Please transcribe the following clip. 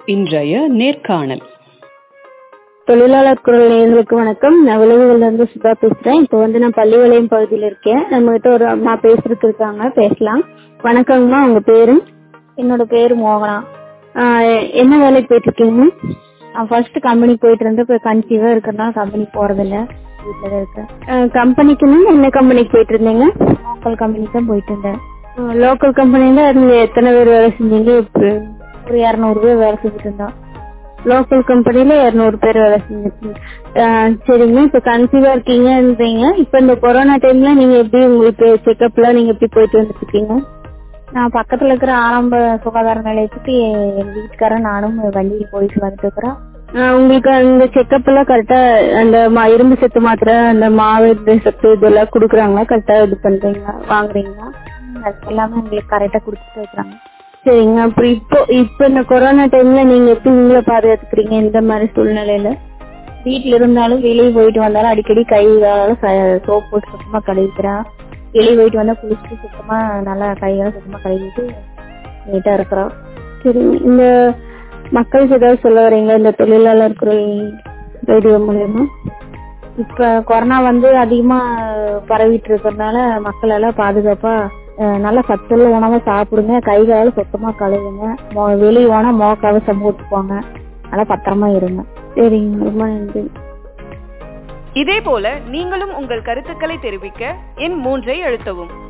இன்றைய நேர்காணல் தொழிலாளர் குரல் நேயர்களுக்கு வணக்கம் நான் விலங்குகள்ல இருந்து சுதா பேசுறேன் இப்போ வந்து நான் பள்ளிவளையம் பகுதியில் இருக்கேன் நம்ம கிட்ட ஒரு அம்மா பேசுறதுக்கு இருக்காங்க பேசலாம் வணக்கங்கம்மா உங்க பேரு என்னோட பேரு மோகனா ஆஹ் என்ன வேலைக்கு போயிட்டு இருக்கீங்க நான் ஃபர்ஸ்ட் கம்பெனிக்கு போயிட்டு இருந்தேன் இப்போ கன்சீவா இருக்கிறதுனால கம்பெனி போறதில்ல வீட்டில் தான் இருக்கேன் கம்பெனிக்குன்னா என்ன கம்பெனிக்கு போயிட்டு இருந்தீங்க லோக்கல் கம்பெனிக்கு தான் போயிட்டு இருந்தேன் லோக்கல் கம்பெனில நீங்க எத்தனை பேர் வேலை செஞ்சீங்க இப்போ ஒரு இரநூறு பேர் வேலை செஞ்சுட்டு இருந்தோம் லோக்கல் கம்பெனில இருநூறு பேர் வேலை செஞ்சிருக்கீங்க ஆஹ் சரிங்க இப்ப கன்சீவா இருக்கீங்கன்றீங்க இப்ப இந்த கொரோனா டைம்ல நீங்க எப்படி உங்களுக்கு செக்அப்லாம் நீங்க எப்படி போயிட்டு வந்துட்டு இருக்கீங்க நான் பக்கத்துல இருக்கிற ஆரம்ப சுகாதார நிலையத்துக்கு என் வீட்டுக்காரன் நானும் வண்டியில் போயிட்டு வந்துட்டு இருக்கிறோம் ஆஹ் உங்களுக்கு அந்த செக்அப் எல்லாம் கரெக்டா அந்த மா- இரும்பு சத்து மாத்திரை அந்த மாவு இந்த சத்து இதெல்லாம் குடுக்குறாங்களா கரெக்டா இது பண்றீங்களா வாங்குறீங்களா அது எல்லாமே எங்களுக்கு கரெக்டா கொடுத்துட்டு இருக்கிறாங்க சரிங்க அப்புறம் இப்போ இப்போ இந்த கொரோனா டைம்ல நீங்க எப்படி உங்களை பாதுகாத்துக்கிறீங்க இந்த மாதிரி சூழ்நிலையில வீட்டுல இருந்தாலும் வெளியே போயிட்டு வந்தாலும் அடிக்கடி கை கால சோப் போட்டு சுத்தமா கழுவிக்கிறேன் வெளியே போயிட்டு வந்தா குளிச்சுட்டு சுத்தமா நல்லா கைகால சுத்தமா கழுவிட்டு நீட்டா இருக்கிறோம் சரிங்க இந்த மக்களுக்கு ஏதாவது சொல்ல வரீங்களா இந்த தொழிலாளர் குரல் ரேடியோ மூலியமா இப்ப கொரோனா வந்து அதிகமா பரவிட்டு இருக்கிறதுனால மக்கள் எல்லாம் பாதுகாப்பா அஹ், நல்ல சத்துள்ள உணவை சாப்பிடுங்க கை கால சுத்தமா கழுவுங்க மொ- வெளிய போனா முகக்கவசம் போட்டுக்கோங்க நல்லா பத்திரமா இருங்க சரிங்க ரொம்ப நன்றி இதேபோல நீங்களும் உங்கள் கருத்துக்களை தெரிவிக்க எண் மூன்றை அழுத்தவும்